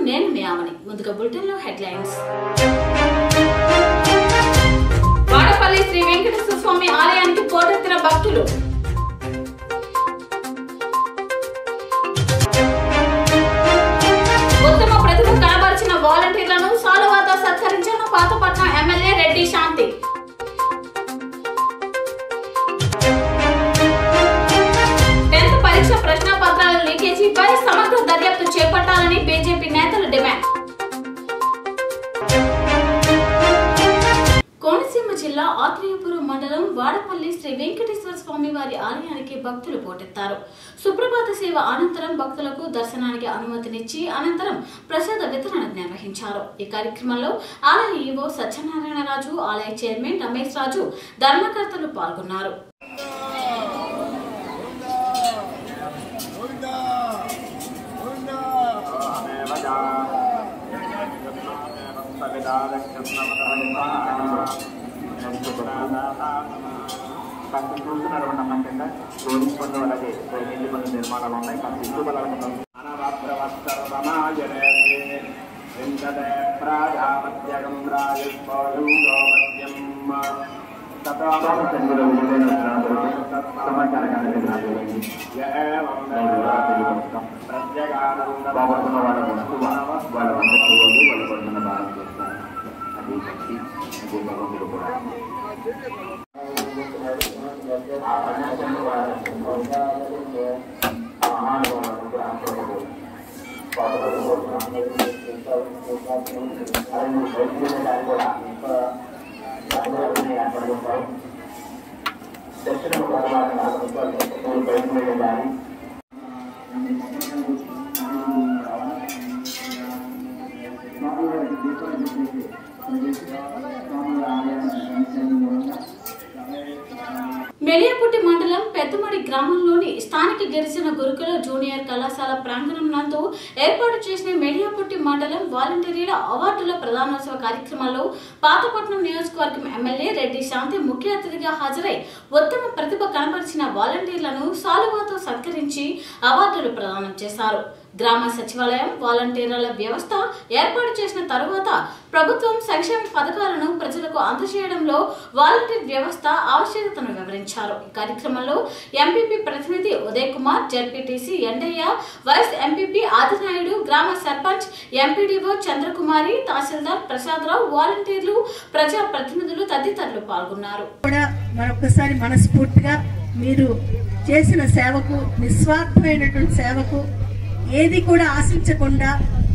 నేను మీ ఆమని ముందుగా బులెటిన్ లో హెడ్లైన్స్ వాడపల్లి శ్రీ వెంకటేశ్వర స్వామి ఆలయానికి పోటెత్తిన భక్తులు ఉత్తమ ప్రతిభ కనబరిచిన వాలంటీర్లను సాలువాత సత్కరించిన పాతపట్నం ఎమ్మెల్యే రెడ్డి శాంతి టెన్త్ పరీక్ష ప్రశ్న పత్రాల లీకేజీపై సమగ్ర దర్యాప్తు చేపట్టాలని బీజేపీ నేతలు డిమాండ్ కోనసీమ జిల్లా ఆత్రేయపురం మండలం వాడపల్లి శ్రీ వెంకటేశ్వర స్వామి వారి ఆలయానికి భక్తులు పోటెత్తారు సుప్రభాత సేవ అనంతరం భక్తులకు దర్శనానికి అనుమతినిచ్చి అనంతరం ప్రసాద వితరణ నిర్వహించారు ఈ కార్యక్రమంలో ఆలయ ఈవో సత్యనారాయణ రాజు ఆలయ చైర్మన్ రమేష్ రాజు ధర్మకర్తలు పాల్గొన్నారు కాస్త చూస్తున్నారు నమ్మకంగా రోడ్డు పనులు అలాగే నీటి పనులు నిర్మాణాలు ఉన్నాయి కాస్త ఇల్లు బలాలు బాగుంటున్న వాళ్ళ వస్తువు వాళ్ళ వంద చూడదు వాళ్ళు పడుతున్న బాగా చేస్తారు అది భక్తి అది భగవంతుడు కూడా మెలియాపుట్టి మండలం పెద్దమడి గ్రామంలోని స్థానిక గిరిజన గురుకుల జూనియర్ కళాశాల ప్రాంగణం నందు ఏర్పాటు చేసిన మెలియాపుట్టి మండలం వాలంటీర్ల అవార్డుల ప్రధానోత్సవ కార్యక్రమంలో పాతపట్నం నియోజకవర్గం ఎమ్మెల్యే రెడ్డి శాంతి ముఖ్య అతిథిగా హాజరై ఉత్తమ ప్రతిభ కనబరిచిన వాలంటీర్లను సాలువాతో సత్కరించి అవార్డులు ప్రదానం చేశారు గ్రామ సచివాలయం వాలంటీర్ల వ్యవస్థ ఏర్పాటు చేసిన తరువాత ప్రభుత్వం సంక్షేమ పథకాలను ప్రజలకు అందజేయడంలో వాలంటీర్ వ్యవస్థ ఆవశ్యకతను వివరించారు ఈ కార్యక్రమంలో ఎంపీపీ ప్రతినిధి Uday Kumar ZPTC Endayya vice MPP Adinaidu గ్రామ సర్పంచ్ ఎంపీడీఓ చంద్రకుమారి తహసీల్దార్ ప్రసాదరావు వాలంటీర్లు ప్రజా ప్రతినిధులు తదితరులు పాల్గొన్నారు కూడా మరొకసారి మనస్ఫూర్తిగా మీరు చేసిన సేవకు నిస్వార్థమైనటువంటి సేవకు ఏది కూడా ఆశించకుండా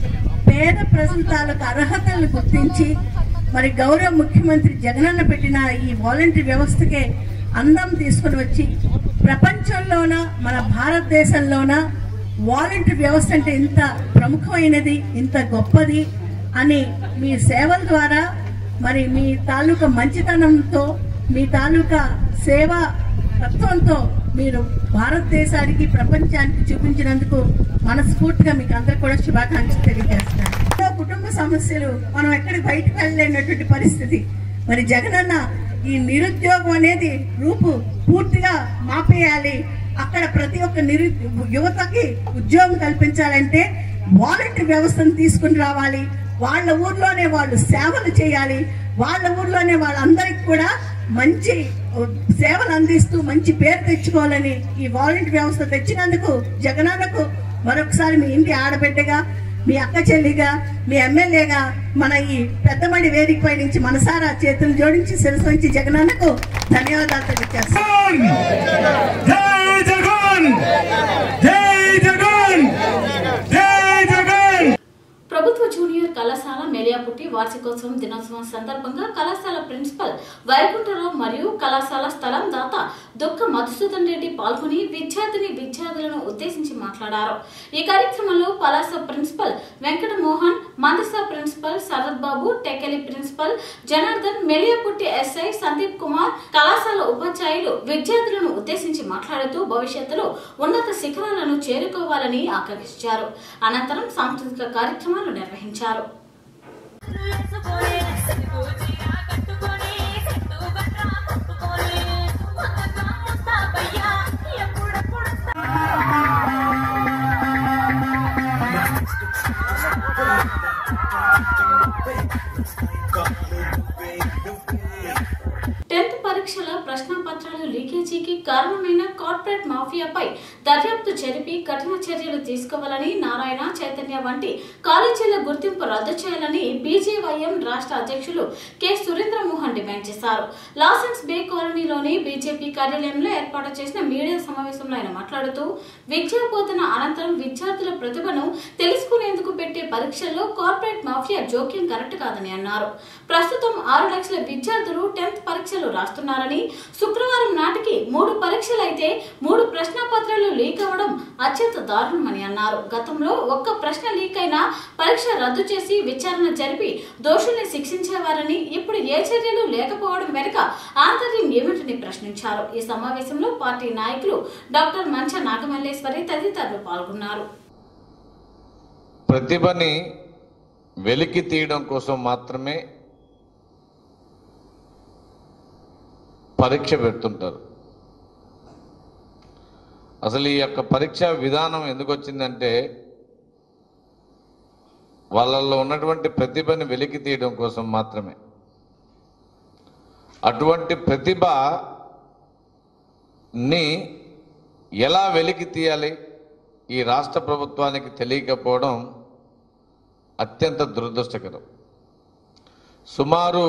పేద ప్రజల తాలూకు అర్హతలను గుర్తించి మరి గౌరవ ముఖ్యమంత్రి జగనన్న పెట్టిన ఈ వాలంటీర్ వ్యవస్థకే అందం తీసుకుని వచ్చి ప్రపంచంలోన మన భారతదేశంలోన వాలంటీర్ వ్యవస్థ అంటే ఇంత ప్రముఖమైనది ఇంత గొప్పది అని మీ సేవల ద్వారా మరి మీ తాలూకా మంచితనంతో మీ తాలూకా సేవా తత్వంతో మీరు భారతదేశానికి ప్రపంచానికి చూపించినందుకు మనస్ఫూర్తిగా మీకు అందరు కూడా శుభాకాంక్షలు తెలియజేస్తాను ఎన్నో కుటుంబ సమస్యలు మనం ఎక్కడికి బయటకు వెళ్ళలేనటువంటి పరిస్థితి మరి జగనన్న ఈ నిరుద్యోగం అనేది రూపు పూర్తిగా మాపేయాలి అక్కడ ప్రతి ఒక్క నిరు యువతకి ఉద్యోగం కల్పించాలంటే వాలంటీర్ వ్యవస్థను తీసుకుని రావాలి వాళ్ళ ఊర్లోనే వాళ్ళు సేవలు చేయాలి వాళ్ళ ఊర్లోనే వాళ్ళందరికి కూడా మంచి సేవలు అందిస్తూ మంచి పేరు తెచ్చుకోవాలని ఈ వాలంటీర్ వ్యవస్థ తెచ్చినందుకు జగనన్నకు మరొకసారి మీ ఇంటి ఆడబిడ్డగా మీ అక్క చెల్లిగా మీ ఎమ్మెల్యేగా మన ఈ పెద్దమడి వేదికపై నుంచి మనసారా చేతులు జోడించి శిరస్సు నుంచి జగనన్నకు ధన్యవాదాలు తెలియజేస్తాను జై జగన్ జై జగన్ జై జగన్ ప్రభుత్వ జూనియర్ కళాశాల మెలియాపుట్టి వార్షికోత్సవం దినోత్సవం సందర్భంగా కళాశాల ప్రిన్సిపల్ వైకుంఠరావు మరియు కళాశాల స్థలం దాత దుఃఖ మధుసూదన్ రెడ్డి పాల్గొని విద్యార్థిని విద్యార్థులను ఉద్దేశించి మాట్లాడారు ఈ కార్యక్రమంలో Palasa principal Venkata Mohan Mandasa principal Sarath Babu Tekkali principal Janardhan Meliaputti SI Sandeep Kumar కళాశాల ఉపాధ్యాయులు విద్యార్థులను ఉద్దేశించి మాట్లాడుతూ భవిష్యత్తులో ఉన్నత శిఖరాలను చేరుకోవాలని ఆకాంక్షించారు అనంతరం సాంస్కృతిక కార్యక్రమాలు నిర్వహించారు వేసుకొని పూజిగా కట్టుకొని చెట్టు బట్ట కట్టుకొని మొదట ముస్తాబయ్యా ఎప్పుడెప్పుడు టెన్త్ పరీక్షల ప్రశ్నపత్రాలు లీకేజీకి కారణమైన కార్పొరేట్ మాఫియాపై దర్యాప్తు జరిపి కఠిన చర్యలు తీసుకోవాలని నారాయణ చైతన్య వంటి కాలేజీల గుర్తింపు రద్దు చేయాలని బీజేవైఎం రాష్ట్ర అధ్యక్షులు కె సురేంద్ర మోహన్ డిమాండ్ చేశారు లాసెన్స్ బే కాలనీలోని బీజేపీ కార్యాలయంలో ఏర్పాటు చేసిన మీడియా సమావేశంలో ఆయన మాట్లాడుతూ విద్యా బోధన అనంతరం విద్యార్థుల ప్రతిభను తెలుసుకునేందుకు పెట్టే పరీక్షల్లో కార్పొరేట్ మాఫియా జోక్యం కరెక్ట్ కాదని అన్నారు ప్రస్తుతం ఆరు లక్షల విద్యార్థులు టెన్త్ పరీక్షలు రాస్తున్నారని శుక్రవారం నాటికి మూడు పరీక్షలైతే మూడు ప్రశ్న పత్రాలు లీక్ అవ్వడం అత్యంత దారుణమని అన్నారు గతంలో ఒక్క ప్రశ్న లీక్ అయినా పరీక్ష రద్దు చేసి విచారణ జరిపి దోషుల్ని శిక్షించేవారని ఇప్పుడు ఏ చర్యలు లేకపోవడం వెనుక ఆంతర్యం ఏమిటని ప్రశ్నించారు ఈ సమావేశంలో పార్టీ నాయకులు డాక్టర్ మంచ నాగమల్లేశ్వరి తదితరులు పాల్గొన్నారు ప్రతిభని వెలికి తీయడం కోసం మాత్రమే పరీక్ష పెడుతుంటారు అసలు ఈ యొక్క పరీక్ష విధానం ఎందుకు వచ్చిందంటే వాళ్ళల్లో ఉన్నటువంటి ప్రతిభని వెలికి తీయడం కోసం మాత్రమే అటువంటి ప్రతిభని ఎలా వెలికి తీయాలి ఈ రాష్ట్ర ప్రభుత్వానికి తెలియకపోవడం అత్యంత దురదృష్టకరం సుమారు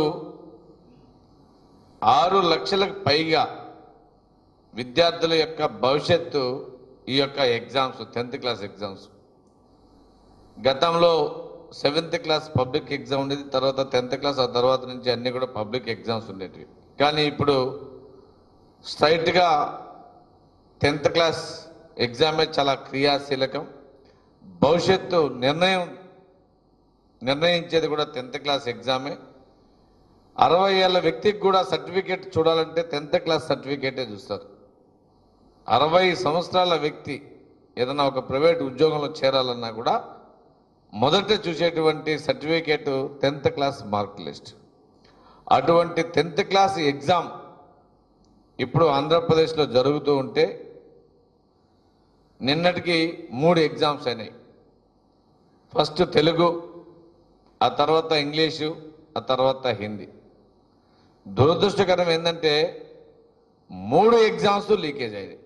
ఆరు లక్షలకు పైగా విద్యార్థుల యొక్క భవిష్యత్తు ఈ యొక్క ఎగ్జామ్స్ టెన్త్ క్లాస్ ఎగ్జామ్స్ గతంలో సెవెంత్ క్లాస్ పబ్లిక్ ఎగ్జామ్ ఉండేది తర్వాత టెన్త్ క్లాస్ ఆ తర్వాత నుంచి అన్ని కూడా పబ్లిక్ ఎగ్జామ్స్ ఉండేటివి కానీ ఇప్పుడు స్ట్రైట్గా టెన్త్ క్లాస్ ఎగ్జామే చాలా క్రియాశీలకం భవిష్యత్తు నిర్ణయం నిర్ణయించేది కూడా టెన్త్ క్లాస్ ఎగ్జామే అరవై ఏళ్ళ వ్యక్తికి కూడా సర్టిఫికేట్ చూడాలంటే టెన్త్ క్లాస్ సర్టిఫికేటే చూస్తారు అరవై సంవత్సరాల వ్యక్తి ఏదైనా ఒక ప్రైవేట్ ఉద్యోగంలో చేరాలన్నా కూడా మొదట చూసేటువంటి certificate tenth class mark list అటువంటి టెన్త్ క్లాస్ ఎగ్జామ్ ఇప్పుడు ఆంధ్రప్రదేశ్లో జరుగుతూ ఉంటే నిన్నటికి మూడు ఎగ్జామ్స్ అయినాయి ఫస్ట్ తెలుగు ఆ తర్వాత ఇంగ్లీషు ఆ తర్వాత హిందీ దురదృష్టకరం ఏంటంటే మూడు ఎగ్జామ్స్ లీకేజ్ అయ్యాయి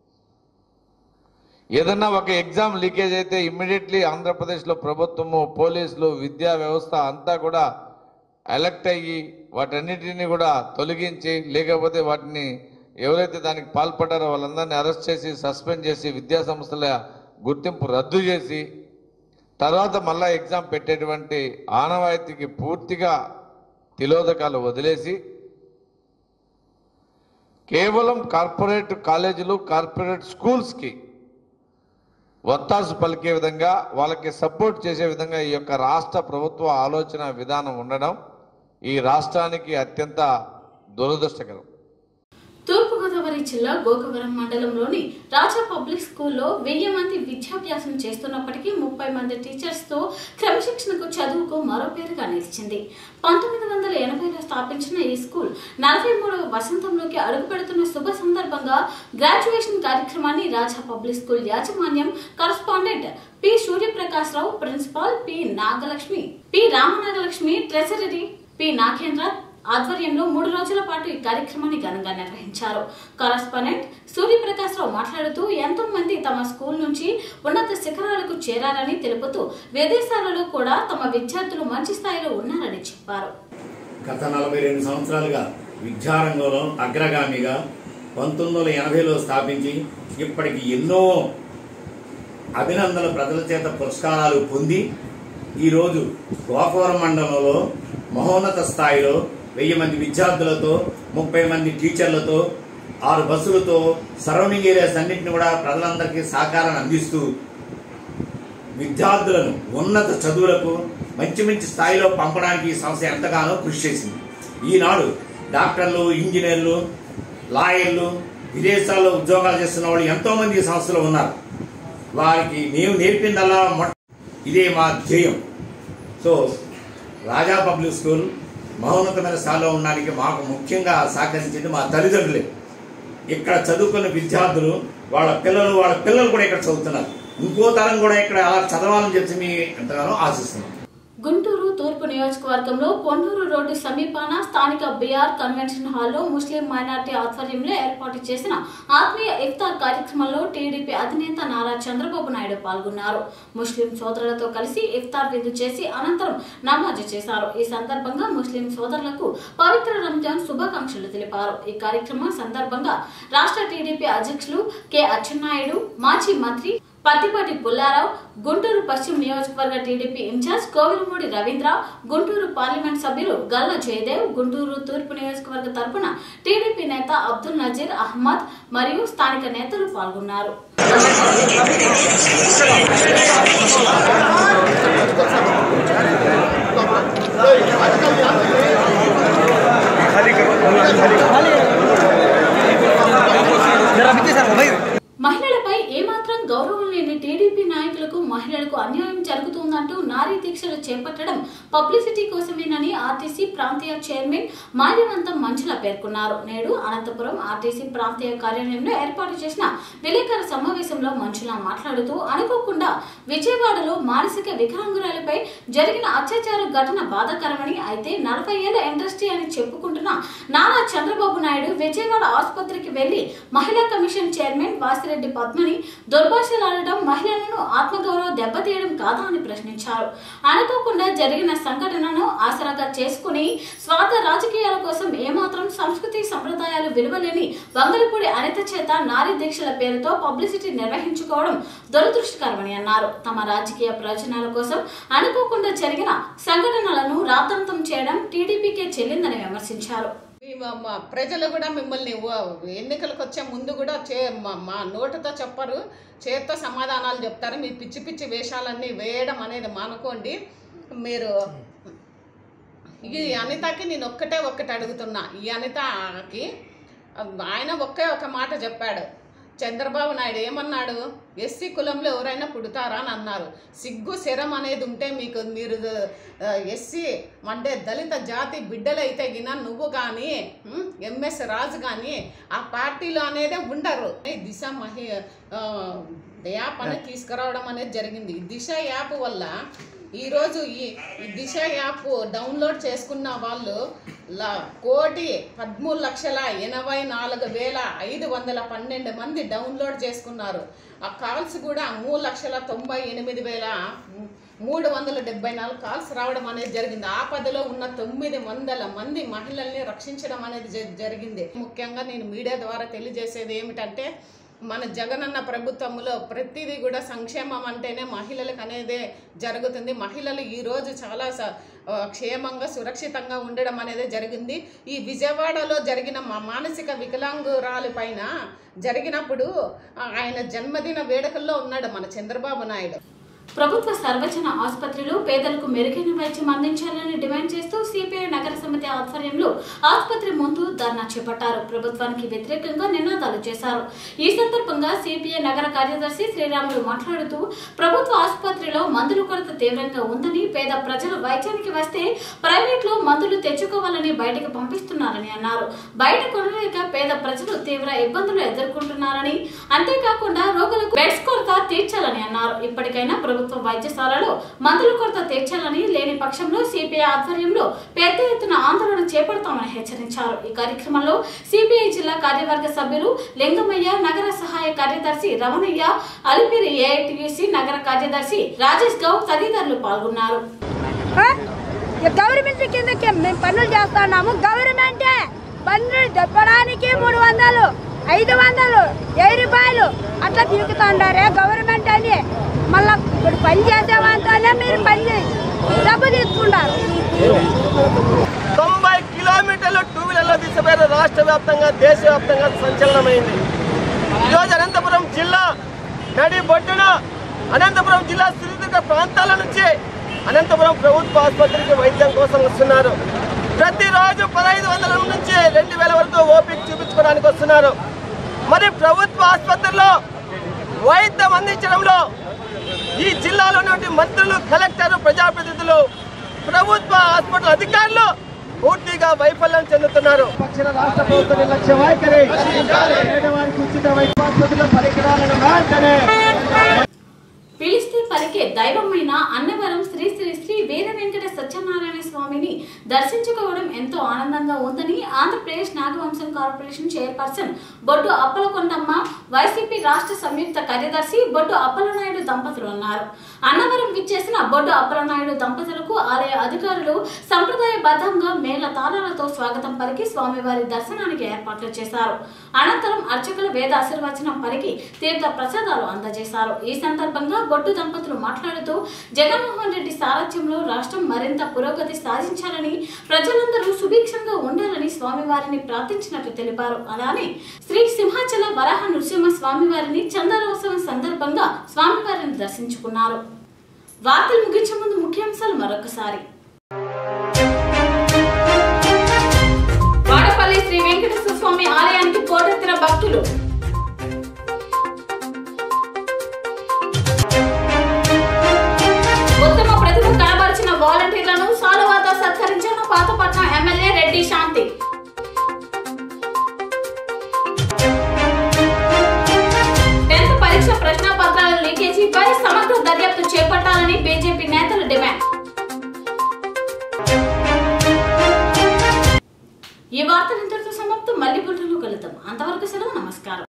ఏదన్నా ఒక ఎగ్జామ్ లీకేజ్ అయితే ఇమ్మీడియట్లీ ఆంధ్రప్రదేశ్లో ప్రభుత్వము పోలీసులు విద్యా వ్యవస్థ అంతా కూడా అలర్ట్ అయ్యి వాటన్నిటిని కూడా తొలగించి లేకపోతే వాటిని ఎవరైతే దానికి పాల్పడ్డారో వాళ్ళందరినీ అరెస్ట్ చేసి సస్పెండ్ చేసి విద్యా సంస్థల గుర్తింపు రద్దు చేసి తర్వాత మళ్ళా ఎగ్జామ్ పెట్టేటువంటి ఆనవాయితీకి పూర్తిగా తిలోదకాలు వదిలేసి కేవలం కార్పొరేట్ కాలేజీలు కార్పొరేట్ స్కూల్స్కి వత్తాసు పలికే విధంగా వాళ్ళకి సపోర్ట్ చేసే విధంగా ఈ యొక్క రాష్ట్ర ప్రభుత్వ ఆలోచన విధానం ఉండడం ఈ రాష్ట్రానికి అత్యంత దురదృష్టకరం తూర్పుగోదావరి జిల్లా గోకవరం మండలంలోని రాజా పబ్లిక్ స్కూల్లో వెయ్యి మంది విద్యాభ్యాసం చేస్తున్నప్పటికీ ముప్పై మంది టీచర్స్ తో క్రమశిక్షణకు చదువుకు మరో పేరుగా నిలిచింది పంతొమ్మిది వందల ఎనభైలో స్థాపించిన ఈ స్కూల్ నలభై మూడవ వసంతంలోకి అడుగుపెడుతున్న శుభ సందర్భంగా గ్రాడ్యుయేషన్ కార్యక్రమాన్ని రాజా పబ్లిక్ స్కూల్ యాజమాన్యం correspondent P Suryaprakash Rao principal P Nagalakshmi P Ramanagalakshmi treasury P Nagendra ఆధ్వర్యంలో మూడు రోజుల పాటు ఈ కార్యక్రమాన్ని ఘనంగా నిర్వహించారు కరస్పాండెంట్ సూర్యప్రకాశ్ రావు మాట్లాడుతూ ఎంతో మంది తమ స్కూల్ నుంచి ఉన్నత శిఖరాలకు చేరారని తెలుపుతూ విదేశాలలో కూడా తమ విద్యార్థులు మంచి స్థాయిలో ఉన్నారని చెప్పారు గత నలభై రెండు సంవత్సరాలుగా విద్యారంగంలో అగ్రగామిగా పంతొమ్మిది వందల ఎనభైలో స్థాపించి ఇప్పటికి ఎన్నో అభినందన ప్రజల చేత పురస్కారాలు పొంది ఈరోజు గోకవరం మండలంలో మహోన్నత స్థాయిలో వెయ్యి మంది విద్యార్థులతో ముప్పై మంది టీచర్లతో ఆరు బస్సులతో సరౌండింగ్ ఏరియాస్ అన్నింటిని కూడా ప్రజలందరికీ సహకారాన్ని అందిస్తూ విద్యార్థులను ఉన్నత చదువులకు మంచి మంచి స్థాయిలో పంపడానికి ఈ సంస్థ ఎంతగానో కృషి చేసింది ఈనాడు డాక్టర్లు ఇంజనీర్లు లాయర్లు విదేశాల్లో ఉద్యోగాలు చేస్తున్న వాళ్ళు ఎంతో మంది ఈ సంస్థలో ఉన్నారు వారికి మేము నేర్పిందల్లా మొట్ట ఇదే మా ధ్యేయం సో రాజా పబ్లిక్ స్కూల్ మహోన్నతమైన స్థాయిలో ఉండడానికి మాకు ముఖ్యంగా సహకరించింది మా తల్లిదండ్రులే ఇక్కడ చదువుకున్న విద్యార్థులు వాళ్ళ పిల్లలు వాళ్ళ పిల్లలు కూడా ఇక్కడ చదువుతున్నారు ఇంకో తరం కూడా ఇక్కడ అలా చదవాలని చెప్పి మీ ఎంతగానో ఆశిస్తున్నాం గుంటూరు తూర్పు నియోజకవర్గంలో పొన్నూరు రోడ్డు సమీపాన స్థానిక బీఆర్ కన్వెన్షన్ హాల్లో ముస్లిం మైనార్టీ ఆధ్వర్యంలో ఏర్పాటు చేసిన ఆత్మీయ ఇఫ్తార్ కార్యక్రమంలో టీడీపీ అధినేత నారా చంద్రబాబు నాయుడు పాల్గొన్నారు ముస్లిం సోదరులతో కలిసి ఇఫ్తార్ విందు చేసి అనంతరం నమాజు చేశారు ఈ సందర్భంగా ముస్లిం సోదరులకు పవిత్ర రంజాన్ శుభాకాంక్షలు తెలిపారు ఈ కార్యక్రమం సందర్భంగా రాష్ట్ర టీడీపీ అధ్యక్షులు కె అచ్చెన్నాయుడు మాజీ మంత్రి పత్తిపాటి పుల్లారావు గుంటూరు పశ్చిమ నియోజకవర్గ TDP incharge Kovilamudi Ravindra Guntur parliament సభ్యులు గల్ల జయదేవ్ గుంటూరు తూర్పు నియోజకవర్గ తరపున టీడీపీ నేత అబ్దుల్ నజీర్ అహ్మద్ మరియు స్థానిక నేతలు పాల్గొన్నారు మహిళలపై ఏమాత్రం గౌరవం లేని టీడీపీ నాయకులకు మహిళలకు అన్యాయం జరుగుతుందంటూ నారీ దీక్షలు చేపట్టడం పబ్లిసిటీ కోసమేనని ఆర్టీసీ ప్రాంతీయ చైర్మన్ మాల్యవంతం మంజుల పేర్కొన్నారు నేడు అనంతపురం ఆర్టీసీ ప్రాంతీయ కార్యాలయంలో ఏర్పాటు చేసిన విలేకరుల సమావేశంలో మంజుల మాట్లాడుతూ అనుకోకుండా విజయవాడలో మానసిక వికలాంగురాలపై జరిగిన అత్యాచార ఘటన బాధాకరమని అయితే నలభై ఏళ్ల ఇండస్ట్రీ అని చెప్పుకుంటున్న నారా చంద్రబాబు నాయుడు విజయవాడ ఆసుపత్రికి వెళ్లి మహిళా కమిషన్ చైర్మన్ వాసిరెడ్డి పద్మని దుర్భాషలాడటం మహిళలను ఆత్మగౌరవం దెబ్బతీయడం కాదా అని ప్రశ్నించారు అనుకోకుండా జరిగిన సంఘటనను ఆసరాగా చేసుకుని స్వార్థ రాజకీయాల కోసం ఏమాత్రం సంస్కృతి సంప్రదాయాలు విలువలేని వంగలపూడి అనిత చేత నారీ దీక్షల పేరుతో పబ్లిసిటీ నిర్వహించుకోవడం దురదృష్టకరమని అన్నారు తమ రాజకీయ ప్రయోజనాల కోసం అనుకోకుండా జరిగిన సంఘటనలను రాద్ధాంతం చేయడం టీడీపీకే చెల్లిందని విమర్శించారు ఈ మా- మా ప్రజలు కూడా మిమ్మల్ని ఓ- ఎన్నికలకు వచ్చే ముందు కూడా చే మా- మా నోటుతో చెప్పరు చేత్తో సమాధానాలు చెప్తారు మీ పిచ్చి పిచ్చి వేషాలన్నీ వేయడం అనేది మానుకోండి మీరు ఈ అనితకి నేను ఒక్కటే ఒక్కటి అడుగుతున్నా ఈ అనితకి ఆయన ఒకే ఒక మాట చెప్పాడు చంద్రబాబు నాయుడు ఏమన్నాడు ఎస్సీ కులంలో ఎవరైనా పుడతారా అని అన్నారు సిగ్గు శరం అనేది ఉంటే మీకు మీరు ఎస్సీ అంటే దళిత జాతి బిడ్డలైతే గిన నువ్వు కానీ ఎంఎస్ రాజు కానీ ఆ పార్టీలో అనేదే ఉండరు ఈ దిశ మహి ఆ, యాప్ అనేది తీసుకురావడం అనేది జరిగింది ఈ దిశ యాప్ వల్ల ఈరోజు ఈ ఈ దిశ యాప్ డౌన్లోడ్ చేసుకున్న వాళ్ళు ల కోటి పదమూడు లక్షల ఎనభై నాలుగు వేల ఐదు వందల పన్నెండు మంది డౌన్లోడ్ చేసుకున్నారు ఆ కాల్స్ కూడా మూడు లక్షల తొంభై ఎనిమిది వేల మూడు వందల డెబ్బై నాలుగు కాల్స్ రావడం అనేది జరిగింది ఆపదలో ఉన్న తొమ్మిది వందల మంది మహిళల్ని రక్షించడం అనేది జ- జరిగింది ముఖ్యంగా నేను మీడియా ద్వారా తెలియజేసేది ఏమిటంటే మన జగనన్న ప్రభుత్వంలో ప్రతిదీ కూడా సంక్షేమం అంటేనే మహిళలకు అనేదే జరుగుతుంది మహిళలు ఈరోజు చాలా స- ఆ, క్షేమంగా సురక్షితంగా ఉండడం అనేది జరిగింది ఈ విజయవాడలో జరిగిన మా మానసిక వికలాంగురాలి పైన జరిగినప్పుడు ఆ, ఆయన జన్మదిన వేడుకల్లో ఉన్నాడు మన చంద్రబాబు నాయుడు ప్రభుత్వ సర్వజన ఆసుపత్రిలో పేదలకు మెరుగైన వైద్యం అందించాలని డిమాండ్ చేస్తూ సిపిఐ నగర సమితి ఆధ్వర్యంలో ఆసుపత్రి ముందు ధర్నా చేపట్టారు ప్రభుత్వానికి వ్యతిరేకంగా నినాదాలు చేశారు ఈ సందర్భంగా సిపిఐ నగర కార్యదర్శి శ్రీరాములు మాట్లాడుతూ ప్రభుత్వ ఆసుపత్రిలో మందుల కొరత తీవ్రంగా ఉందని పేద ప్రజలు వైద్యానికి వస్తే ప్రైవేట్ లో మందులు తెచ్చుకోవాలని బయటకు పంపిస్తున్నారని అన్నారు బయట కొనలేక పేద ప్రజలు తీవ్ర ఇబ్బందులు ఎదుర్కొంటున్నారని అంతేకాకుండా రోగులకు బెడ్స్ కొరత తీర్చాలని అన్నారు ఇప్పటికైనా ప్రభుత్వ వైద్యశాలలో మందుల కొరత తీర్చాలని లేని పక్షంలో సిపిఐ ఆధ్వర్యంలో పెద్ద ఎత్తున ఆందోళన చేపడతామని హెచ్చరించారు ఈ కార్యక్రమంలో సిపిఐ జిల్లా కార్యవర్గ సభ్యులు లింగమయ్య నగర సహాయ కార్యదర్శి రమణయ్య అలిపిరి ఏఐటియుసి నగర కార్యదర్శి రాజేష్ గౌడ్ తదితరులు పాల్గొన్నారు ఆ? ఈ గవర్నమెంట్ కిందకి మేము పనులు చేస్తున్నాము గవర్నమెంటే పన్నులు చెప్పడానికి మూడు వందలు ఐదు వందలు వెయ్యి రూపాయలు అట్లా తీరుకుతుండారే గవర్నమెంట్ అని మళ్ళా ఇప్పుడు పని చేసేవాంతోనే మీరు పని చే- డబ్బు తీసుకుంటారు తొంభై కిలోమీటర్లు టూ వీలర్లో తీసుకుపోయారు రాష్ట్ర వ్యాప్తంగా దేశవ్యాప్తంగా సంచలనమైంది ఈరోజు అనంతపురం జిల్లా నడి బొడ్డున అనంతపురం జిల్లా సుదీర్ఘ ప్రాంతాల నుంచి అనంతపురం ప్రభుత్వ ఆసుపత్రికి వైద్యం కోసం వస్తున్నారు ప్రతిరోజు పదహైదు వందల నుంచి రెండు వేల వరకు ఓపిక చూపించుకోవడానికి వస్తున్నారు మరి ప్రభుత్వ ఆసుపత్రిలో వైద్యం అందించడంలో ఈ జిల్లాలో ఉన్నటువంటి మంత్రులు కలెక్టర్ ప్రజాప్రతినిధులు ప్రభుత్వ హాస్పిటల్ అధికారులు పూర్తిగా వైఫల్యం చెందుతున్నారు రాష్ట్ర ప్రభుత్వ నిర్లక్ష్య వైఖరి పేదవారికి ఉచిత వైద్య ఆసుపత్రిలో పరికరాలను వెంటనే పిలిస్తే పలికే దైవమైన అన్నవరం శ్రీ శ్రీ శ్రీ వీర వెంకట సత్యనారాయణ స్వామిని దర్శించుకోవడం ఎంతో ఆనందంగా ఉందని Andhra Pradesh Nagavamsam corporation chairperson Boddu Appalakondamma YCP రాష్ట్ర సంయుక్త కార్యదర్శి బొడ్డు అప్పలనాయుడు దంపతులు అన్నారు అన్నవరం విచ్చేసిన బొడ్డు అప్పలనాయుడు దంపతులకు ఆలయ అధికారులు సంప్రదాయబద్ధంగా మేళ తాళాలతో స్వాగతం పలికి స్వామివారి దర్శనానికి ఏర్పాట్లు చేశారు అనంతరం అర్చకులు వేద ఆశీర్వచనం పలికి తీర్థ ప్రసాదాలు అందజేశారు ఈ సందర్భంగా బొడ్డు దంపతులు మాట్లాడుతూ జగన్మోహన్ రెడ్డి సారథ్యంలో రాష్ట్రం మరింత పురోగతి సాధించాలని ప్రజలందరూ సుభిక్షంగా ఉండాలని స్వామివారిని ప్రార్థించినట్లు తెలిపారు అలానే శ్రీ సింహాచల వరాహ నృసింహ స్వామివారిని చందనోత్సవం సందర్భంగా స్వామివారిని దర్శించుకున్నారు వార్తలు ముగించే ముందు ముఖ్యాంశాలు మరొకసారి వాడపల్లి శ్రీ వెంకటేశ్వర స్వామి ఆలయానికి పోటెత్తిన భక్తులు ఉత్తమ ప్రతిభ కనబరిచిన వాలంటీర్లను సాలువాతో సత్కరించిన పాతపట్నం ఎమ్మెల్యే రెడ్డి శాంతి టెన్త్ పరీక్ష ప్రశ్నపత్రాల లీకేజీపై సమగ్ర దర్యాప్తు చేపట్టాలని బీజేపీ నేతలు డిమాండ్ ఈ వార్తలు ఇంతటితో సమాప్తం మళ్ళీ బుల్టన్లో కలుద్దాం అంతవరకు సెలవు నమస్కారం